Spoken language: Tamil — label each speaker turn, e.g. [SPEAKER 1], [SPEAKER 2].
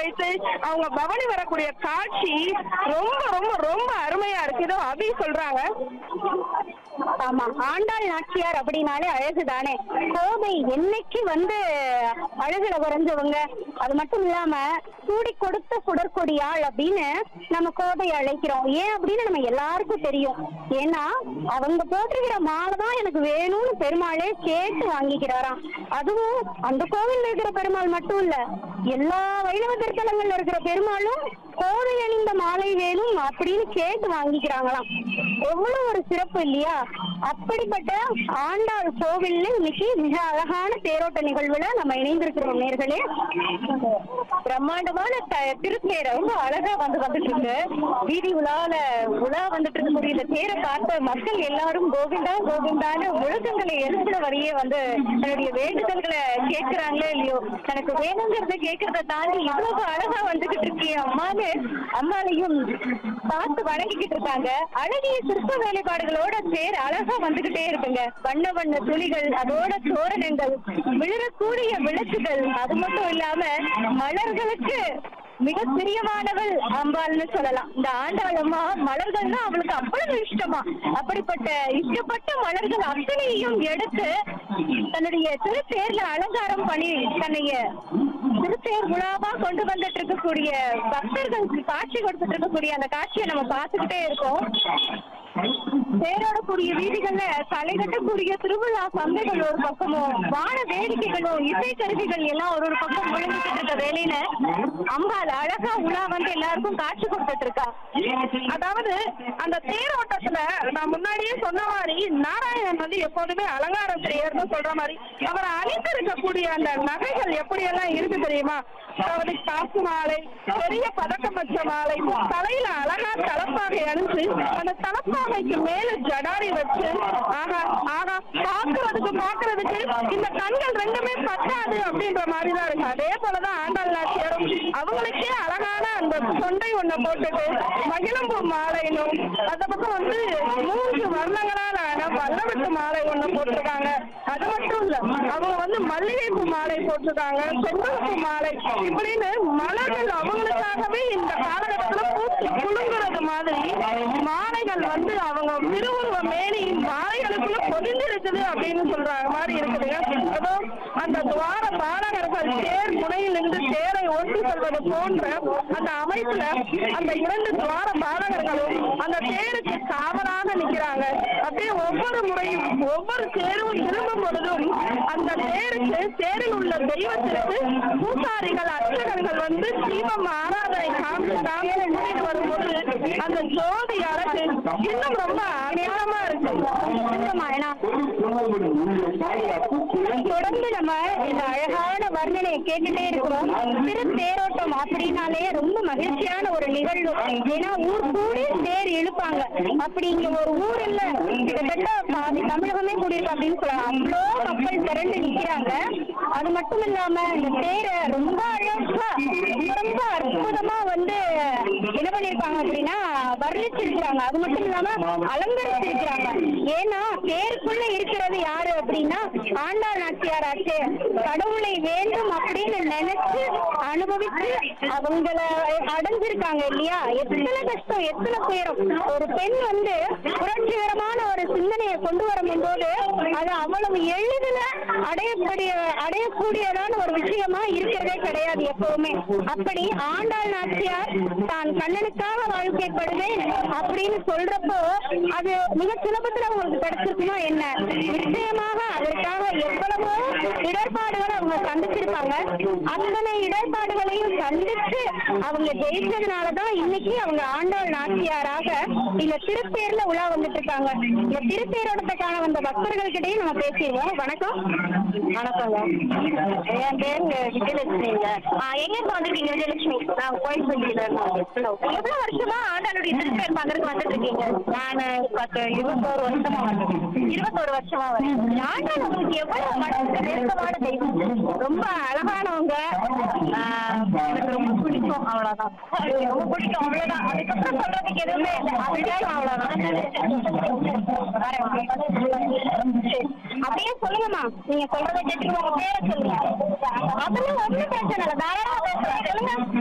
[SPEAKER 1] வைத்து அவங்க பவனி வரக்கூடிய காட்சி ரொம்ப ரொம்ப ரொம்ப அருமையா இருக்கு இதோ அபி சொல்றாங்க
[SPEAKER 2] ஆமா ஆண்டாள் நாச்சியார் அப்படின்னாலே அழகுதானே கோதை என்னைக்கு வந்து அழகுல குறைஞ்சவங்க அது மட்டும் இல்லாம சூடி கொடுத்த சுடற்கொடியாள் அப்படின்னு நம்ம கோதையை அழைக்கிறோம் ஏன் அப்படின்னு நம்ம எல்லாருக்கும் தெரியும் ஏன்னா அவங்க போட்டிருக்கிற மாலை தான் எனக்கு வேணும்னு பெருமாளே கேட்டு வாங்கிக்கிறாராம் அதுவும் அந்த கோவில்ல இருக்கிற பெருமாள் மட்டும் இல்ல எல்லா வைணவ திருத்தலங்கள்ல இருக்கிற பெருமாளும் கோதை அணிந்த மாலை வேணும் அப்படின்னு கேட்டு வாங்கிக்கிறாங்களாம் எவ்வளவு ஒரு சிறப்பு இல்லையா அப்படிப்பட்ட ஆண்டாள் கோவில்ல இன்னைக்கு மிக அழகான தேரோட்ட நிகழ்வுல நம்ம இணைந்திருக்கிறோம் நேர்களே பிரம்மாண்டமான த- திருத்தேர் ரொம்ப அழகா வந்து வந்துட்டு இருக்கு வீதி உலால உலா வந்துட்டு இருக்கக்கூடிய இந்த தேரை பார்த்த மக்கள் எல்லாரும் கோவிந்தா கோவிந்தான்னு முழக்கங்களை எழுப்புற வரையே வந்து தன்னுடைய வேண்டுதல்களை கேட்கிறாங்களே இல்லையோ தனக்கு வேணுங்கிறத கேட்கறத தாண்டி இவ்வளவு அழகா வந்துகிட்டு இருக்கே அம்மான்னு அம்மாலையும் பார்த்து வணங்கிக்கிட்டு இருக்காங்க அழகிய சிற்ப வேலைப்பாடுகளோட தேர் அழகா வந்துகிட்டே இருக்குங்க வண்ண வண்ண துளிகள் அதோட தோரணங்கள் விழக்கூடிய விளக்குகள் அது மட்டும் இல்லாம மலர்களுக்கு மிக பிரியமானவள் அம்பாள்னு சொல்லலாம் இந்த ஆண்டாள் அம்மா மலர்கள்னா அவளுக்கு அவ்வளவு இஷ்டமா அப்படிப்பட்ட இஷ்டப்பட்ட மலர்கள் அத்தனையும் எடுத்து தன்னுடைய திருத்தேர்ல அலங்காரம் பண்ணி தன்னைய திருத்தேர் விழாவா கொண்டு வந்துட்டு இருக்கக்கூடிய பக்தர்களுக்கு காட்சி கொடுத்துட்டு இருக்கக்கூடிய அந்த காட்சியை நம்ம பார்த்துக்கிட்டே இருக்கோம் தேரோடக்கூடிய வீதிகள்ல களை கட்டக்கூடிய திருவிழா சந்தைகள் ஒரு பக்கமும் வான வேடிக்கைகளும் இசை கருவிகள் எல்லாம் ஒரு ஒரு பக்கம் விழுந்துட்டு இருக்க வேலையில அம்பாள் அழகா உலா வந்து எல்லாருக்கும் காட்சி கொடுத்துட்டு இருக்கா
[SPEAKER 1] அதாவது அந்த தேரோட்டத்துல நான் முன்னாடியே சொன்ன மாதிரி நாராயணன் வந்து எப்போதுமே அலங்காரம் செய்யறதுன்னு சொல்ற மாதிரி அவர் அணிந்து இருக்கக்கூடிய அந்த நகைகள் எப்படி எல்லாம் இருக்கு தெரியுமா அதாவது காசு மாலை பெரிய பதக்கம் வச்ச மாலை தலையில அழகா தலப்பாகை அணிஞ்சு அந்த தலப்பாகைக்கு மேல ஜடாரி வச்சு ஆகா ஆகா பாக்குறதுக்கு பாக்குறதுக்கு இந்த கண்கள் ரெண்டுமே பத்தாது அப்படின்ற மாதிரி தான் இருக்கு அதே போலதான் ஆண்டாள் நாச்சியாரும் அவங்களுக்கே அழகான அந்த சொண்டை ஒண்ண போட்டுட்டு மகிழம்பூ மாலைனும் அந்த பக்கம் வந்து மூன்று வர்ணங்களால் ஆன பல்லவட்டு மாலை ஒண்ணு போட்டிருக்காங்க அது மட்டும் இல்ல அவங்க வந்து மல்லிகைப்பூ மாலை போட்டிருக்காங்க செம்பருப்பு மாலை இப்படின்னு மலர்கள் அவங்களுக்காகவே இந்த காலகட்டத்துல பூத்து குலுங்குறது மாதிரி மாலைகள் வந்து அவங்க திருவுருவ மேனி மாலைகளுக்குள்ள பொதிந்திருக்குது அப்படின்னு சொல்ற மாதிரி இருக்குதுங்க அதோ அந்த துவார பாலகர்கள் தேர் முனையில் இருந்து தேரை ஒட்டி செல்வது போன்ற அந்த அமைப்புல அந்த இரண்டு துவார பாலகர்களும் அந்த தேருக்கு காவலாக நிக்கிறாங்க அப்படியே ஒவ்வொரு முறையும் ஒவ்வொரு தேரும் திரும்பும் பொழுதும் அந்த தேருக்கு தேரில் உள்ள தெய்வத்திற்கு பூசாரிகள் அர்ச்சகர்கள் வந்து தீபம் ஆராதனை காமிச்சு காமிச்சு கூட்டிட்டு வரும்போது அந்த ஜோதி அழகு இன்னும் ரொம்ப அநேகமா இருக்கு
[SPEAKER 2] நிச்சயமா, ஏன்னா தொடர்ந்து நம்ம இந்த அழகான வர்ணனையை கேட்டுட்டே இருக்கிறோம் திரு தேரோட்டம் அப்படின்னாலே ரொம்ப மகிழ்ச்சியான ஒரு நிகழ்வு ஏன்னா ஊர் கூடி தேர் இழுப்பாங்க அப்படி இங்க ஒரு ஊர் இல்ல கிட்டத்தட்ட பாதி தமிழகமே கூடியிருக்கு அப்படின்னு சொல்லலாம் அவ்வளோ மக்கள் திரண்டு நிக்கிறாங்க அது மட்டும் இல்லாம இந்த தேரை ரொம்ப அழகா ரொம்ப ரொம்ப அற்புதமா வந்து என்ன பண்ணிருக்காங்க அப்படின்னா வர்ணிச்சிருக்கிறாங்க அது மட்டும் இல்லாம அலங்கரிச்சிருக்கிறாங்க ஏன்னா தேருக்குள்ள இருக்கிறது யாரு அப்படின்னா ஆண்டாள் நாச்சியார் ஆச்சு கடவுளை வேண்டும் அப்படின்னு நினைச்சு அனுபவிச்சு அவங்கள அடைஞ்சிருக்காங்க இல்லையா எத்தனை கஷ்டம் எத்தனை துயரம் ஒரு பெண் வந்து புரட்சிகரமான ஒரு சிந்தனையை கொண்டு வரும்போது அது அவ்வளவு எளிதில அடையக்கூடிய அடையக்கூடியதான ஒரு விஷயமா இருக்கிறதே கிடையாது எப்பவுமே அப்படி ஆண்டாள் நாச்சியார் தான் கண்ணனுக்காக வாழ்க்கைப்படுவேன் அப்படின்னு சொல்றப்போ அது மிக சுலபத்துல அவங்களுக்கு கிடைச்சிருக்குமா என்ன நிச்சயமாக அதற்காக எவ்வளவோ இடர்பாடுகளை அவங்க சந்திச்சிருப்பாங்க அத்தனை இடர்பாடுகளையும் சந்திச்சு அவங்க ஜெயிச்சதுனாலதான் இன்னைக்கு அவங்க ஆண்டாள் நாச்சியாராக இந்த திருப்பேர்ல உலா வந்துட்டு இருக்காங்க இந்த திருப்பேரோடத்துக்கான வந்த பக்தர்கள்கிட்டயும் நம்ம பேசிடுவோம் வணக்கம் வணக்கங்க என் பேர் விஜயலட்சுமிங்க எங்க இருந்து வந்திருக்கீங்க விஜயலட்சுமி நான் கோயில்பட்டியில எவ்வளவு வருஷமா ஆண்டாளுடைய திருப்பேர் பார்க்கறதுக்கு வந்துட்டு இருக்கீங்க நான் பத்து இருபத்தோரு வருஷமா வந்திருக்கேன் இருபத்தோரு வருஷமா வரேன் ஆண்டாள் உங்களுக்கு எவ்வளவு மனசுக்கு நெருக்கமான தெய்வம் ரொம்ப அழகானவங்க ஆஹ் எனக்கு ரொம்ப பிடிக்கும் அவ்வளவுதான் எனக்கு ரொம்ப பிடிக்கும் அவ்வளவுதான் அதுக்கப்புறம் சொல்றதுக்கு எதுவுமே இல்லை அதுதான் அவ்வளவுதான் சரி. அப்படியே சொல்லுங்கம்மா நீங்க சொல்றதை கேட்டு உங்க பேரை சொல்லுங்க அதெல்லாம் ஒண்ணும் பிரச்சனை இல்லை தாராளமா பேசலாம் சொல்லுங்க